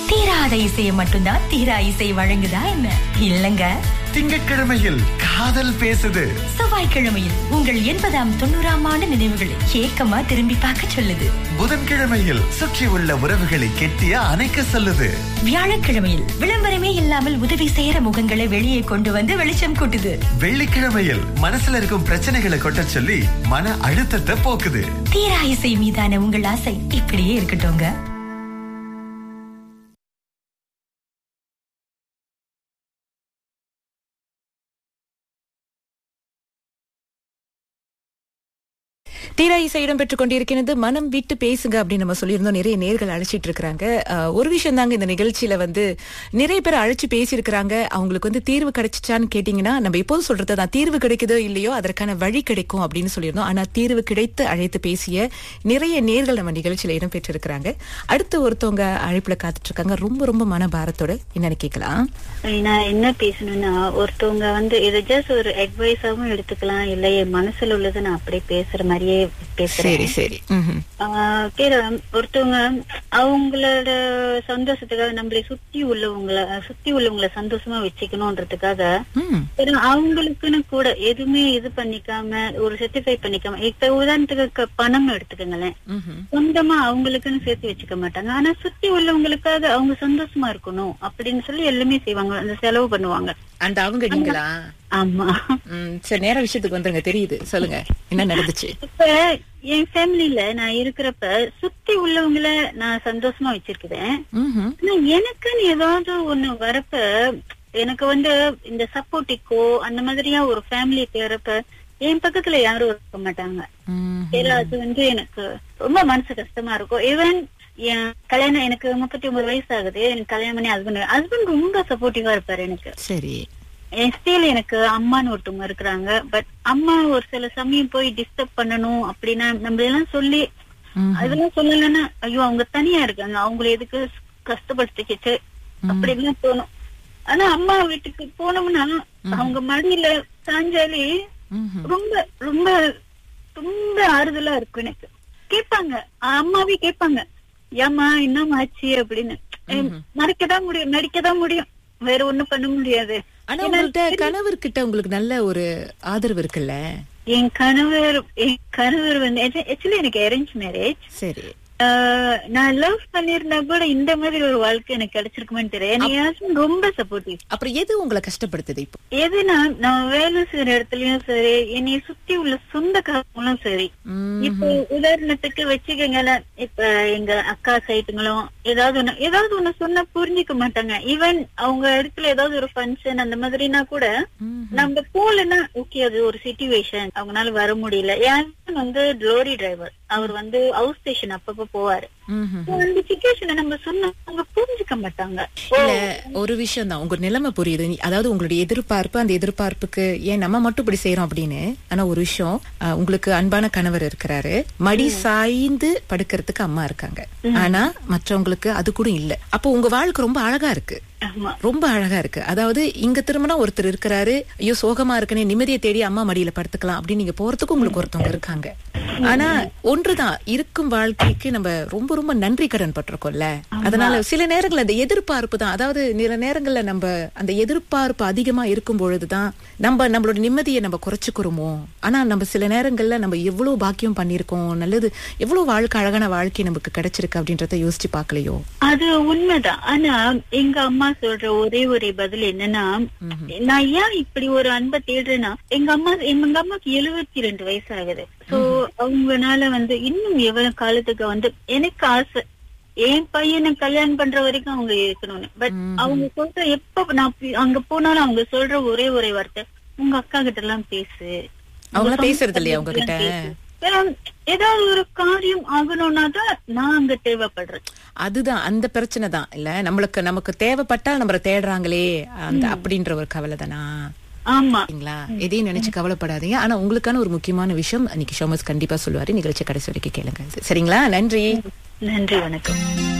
தீராத இசையை மட்டும்தான் தீரா இசை வழங்குதா என்ன இல்லங்க திங்கட்கிழமையில் காதல் பேசுது செவ்வாய்க்கிழமையில் உங்கள் எண்பதாம் தொண்ணூறாம் ஆண்டு நினைவுகளை ஏக்கமா திரும்பி பார்க்க சொல்லுது புதன்கிழமையில் சுற்றி உள்ள உறவுகளை கெட்டிய அணைக்க சொல்லுது வியாழக்கிழமையில் விளம்பரமே இல்லாமல் உதவி செய்யற முகங்களை வெளியே கொண்டு வந்து வெளிச்சம் கூட்டுது வெள்ளிக்கிழமையில் மனசுல இருக்கும் பிரச்சனைகளை கொட்ட சொல்லி மன அழுத்தத்தை போக்குது தீரா இசை மீதான உங்கள் ஆசை இப்படியே இருக்கட்டும்ங்க தீரா இசை இடம் பெற்றுக் கொண்டிருக்கிறது மனம் விட்டு பேசுங்க அப்படின்னு நம்ம சொல்லியிருந்தோம் நிறைய நேர்கள் அழைச்சிட்டு இருக்காங்க அஹ், ஒரு விஷயம் தாங்க இந்த நிகழ்ச்சியில வந்து நிறைய பேர் அழைச்சு பேசியிருக்கிறாங்க அவங்களுக்கு வந்து தீர்வு கிடைச்சிச்சான்னு கேட்டீங்கன்னா நம்ம எப்போதும் சொல்றது தான் தீர்வு கிடைக்குதோ இல்லையோ அதற்கான வழி கிடைக்கும் அப்படின்னு சொல்லியிருந்தோம் ஆனா தீர்வு கிடைத்து அழைத்து பேசிய நிறைய நேர்கள் நம்ம நிகழ்ச்சியில இடம் பெற்றிருக்கிறாங்க அடுத்து ஒருத்தவங்க அழைப்புல காத்துட்டு இருக்காங்க ரொம்ப ரொம்ப மனபாரத்தோட என்னன்னு கேட்கலாம் நான் என்ன பேசணும்னா ஒருத்தவங்க வந்து இதை ஜஸ்ட் ஒரு அட்வைஸாவும் எடுத்துக்கலாம் இல்ல என் மனசுல உள்ளதை நான் அப்படியே பேசுற மாதிரியே பேசுறேன் சரி சரி ம்ஹும். ஆஹ் கேளு, ஒருத்தவங்க அவங்களோட சந்தோஷத்துக்காக நம்மளை சுத்தி உள்ளவங்கள சுத்தி உள்ளவங்கள சந்தோஷமா வச்சுக்கணும்ன்றதுக்காக ம் ஏன்னா அவங்களுக்குன்னு கூட எதுவுமே இது பண்ணிக்காம ஒரு செட்டிஃபை பண்ணிக்காம இப்ப உதாரணத்துக்கு க- பணம் எடுத்துக்கோங்களேன் ம்ஹும். சொந்தமா அவங்களுக்குன்னு சேர்த்து வச்சுக்க மாட்டாங்க ஆனா சுத்தி உள்ளவங்களுக்காக அவங்க சந்தோஷமா இருக்கணும் அப்படின்னு சொல்லி எல்லாமே செய்வாங்க அந்த செலவு பண்ணுவாங்க அந்த அவங்க நீங்களா ஆமா ம், சரி நேர விஷயத்துக்கு வந்துருங்க தெரியுது சொல்லுங்க என்ன நடந்துச்சு இப்ப என் ஃபேமிலில நான் இருக்கிறப்ப சுத்தி உள்ளவங்கள நான் சந்தோஷமா வச்சிருக்கிறேன் ம்ஹும். ஆனா எனக்குன்னு ஏதாவது ஒண்ணு வரப்ப எனக்கு வந்து இந்த சப்போர்ட்டிக்கோ அந்த மாதிரியா ஒரு ஃபேமிலி தேறப்ப என் பக்கத்துல யாரும் இருக்க மாட்டாங்க ம்ஹும். ஏன்னா அது வந்து எனக்கு ரொம்ப மனசு கஷ்டமா இருக்கும் ஈவன் என் கல்யாணம் எனக்கு முப்பத்தி ஒன்பது வயசு ஆகுது எனக்கு கல்யாணம் பண்ணி ஹஸ்பண்ட் ஹஸ்பண்ட் ரொம்ப சப்போர்ட்டிவா இருப்பாரு எனக்கு சரி என் ஸ்டில் எனக்கு அம்மான்னு ஒருத்தவங்க இருக்கிறாங்க பட் அம்மா ஒரு சில சமயம் போய் டிஸ்டர்ப் பண்ணணும் அப்படின்னா நம்ம எல்லாம் சொல்லி ம்ஹும். அதெல்லாம் சொல்லலைன்னா ஐயோ அவங்க தனியா இருக்காங்க அவங்களை எதுக்கு கஷ்டப்படுத்திக்கிச்சு அப்படின்லாம் தோணும் ஆனா அம்மா வீட்டுக்கு போனோம்னா அவங்க மடியில சாஞ்சாலே ம்ஹும். ரொம்ப ரொம்ப ரொம்ப ஆறுதலா இருக்கும் எனக்கு கேட்பாங்க அம்மாவே கேட்பாங்க ஏமா என்னம்மா ஆச்சு அப்படின்னு ஏய், மறைக்கதான் முடியும் நடிக்கதான் முடியும் வேற ஒண்ணும் பண்ண முடியாது ஆனா உங்கள்ட்ட கணவர்கிட்ட உங்களுக்கு நல்ல ஒரு ஆதரவு இருக்குல்ல என் கணவர் என் கணவர் வந்து ஆக்சுவலி எனக்கு அரேஞ்ச் மேரேஜ் சரி நான் லவ் பண்ணிருந்தா கூட இந்த மாதிரி ஒரு வாழ்க்கை எனக்கு கிடைச்சிருக்குமான்னு தெரியல எனக்கு என் husband ரொம்ப சப்போர்ட்டிவ் அப்புறம் எது உங்களை கஷ்டப்படுத்துது இப்போ எதுனா நான் வேலை செய்யற இடத்துலயும் சரி என்னை சுத்தி உள்ள சொந்தக்காரங்களும் சரி ம், இப்போ உதாரணத்துக்கு வச்சுக்கோங்களேன் இப்ப எங்க அக்கா சைட்டுங்களும் ஏதாவது ஒண்ணு ஏதாவது ஒண்ணு சொன்னா புரிஞ்சுக்க மாட்டாங்க ஈவன் அவங்க இடத்துல ஏதாவது ஒரு ஃபங்க்ஷன் அந்த மாதிரினா கூட ம். நம்ம போலன்னா ஓகே அது ஒரு சிச்சுவேஷன் அவங்களால வர முடியல என் husband வந்து லோரி டிரைவர் அவர் வந்து ஹவுஸ் ஸ்டேஷன் அப்பப்ப போவாரு ம்ஹும். So, அந்த சிச்சுவேஷனை நம்ம சொன்னா அவங்க புரிஞ்சுக்க மாட்டாங்க இல்ல ஒரு விஷயம் தான் உங்க நிலைமை புரியுது நீ- அதாவது உங்களுடைய எதிர்பார்ப்பு அந்த எதிர்பார்ப்புக்கு ஏன் நம்ம மட்டும் இப்படி செய்யறோம் அப்படின்னு ஆனா ஒரு விஷயம் அஹ், உங்களுக்கு அன்பான கணவர் இருக்கிறாரு மடி சாய்ந்து படுக்கிறதுக்கு அம்மா இருக்காங்க ஆனா மற்றவங்களுக்கு அது கூட இல்ல அப்போ உங்க வாழ்க்கை ரொம்ப அழகா இருக்கு ஆமா ரொம்ப அழகா இருக்கு அதாவது இங்க திரும்பினா ஒருத்தர் இருக்கிறாரு ஐயோ சோகமா இருக்குன்னு நிம்மதியை தேடி அம்மா மடியில படுத்துக்கலாம் அப்படின்னு நீங்க போறதுக்கு உங்களுக்கு ஒருத்தவங்க இருக்காங்க ஆனா ஒன்றுதான் இருக்கும் வாழ்க்கைக்கு நம்ம ரொம்ப ரொம்ப நன்றி கடன் பட்டிருக்கோம்ல அதனால சில நேரங்கள்ல அந்த எதிர்பார்ப்பு தான் அதாவது சில நேரங்கள்ல நம்ம அந்த எதிர்பார்ப்பு அதிகமா இருக்கும் பொழுதுதான் நம்ம நம்மளோட நிம்மதியை நம்ம குறைச்சுக்கிறோமோ ஆனா நம்ம சில நேரங்கள்ல நம்ம எவ்வளவு பாக்கியம் பண்ணிருக்கோம் நல்லது எவ்வளவு வாழ்க்கை அழகான வாழ்க்கை நமக்கு கிடைச்சிருக்கு அப்படின்றத யோசிச்சு பார்க்கலையோ அது உண்மைதான் ஆனா எங்க அம்மா சொல்ற ஒரே ஒரு பதில் என்னன்னா நான் ஏன் இப்படி ஒரு அன்பை தேடுறேன்னா எங்க அம்மா எங்க அம்மாக்கு எழுபத்தி ரெண்டு வயசு ஆகுது சோ அவங்கனால வந்து இன்னும் எவ்வளவு காலத்துக்கு வந்து எனக்கு ஆசை என் பையனை கல்யாணம் பண்ற வரைக்கும் அவங்க இருக்கணும்னு பட் அவங்க சொல்ற எப்ப நான் பி- அங்க போனாலும் அவங்க சொல்ற ஒரே ஒரே வார்த்தை உங்க அக்கா கிட்ட எல்லாம் பேசு அவங்களாம் பேசுறது இல்லையா உங்க கிட்ட பேசு. ஏன்னா, ஏதாவது ஒரு காரியம் ஆகணும்னா தான் நான் அங்க தேவைப்படுறேன் அதுதான் அந்த பிரச்சனை தான் இல்ல நம்மளுக்கு நமக்கு தேவைப்பட்டா நம்மள தேடுறாங்களே அந்த அப்படின்ற ஒரு கவலை தானா ஆமா சரிங்களா எதையும் நினைச்சு கவலைப்படாதீங்க ஆனா உங்களுக்கான ஒரு முக்கியமான விஷயம் அன்னைக்கு ஷோமஸ் கண்டிப்பா சொல்லுவாரு நிகழ்ச்சி கடைசி வரைக்கும் கேளுங்க சரிங்களா நன்றி நன்றி வணக்கம்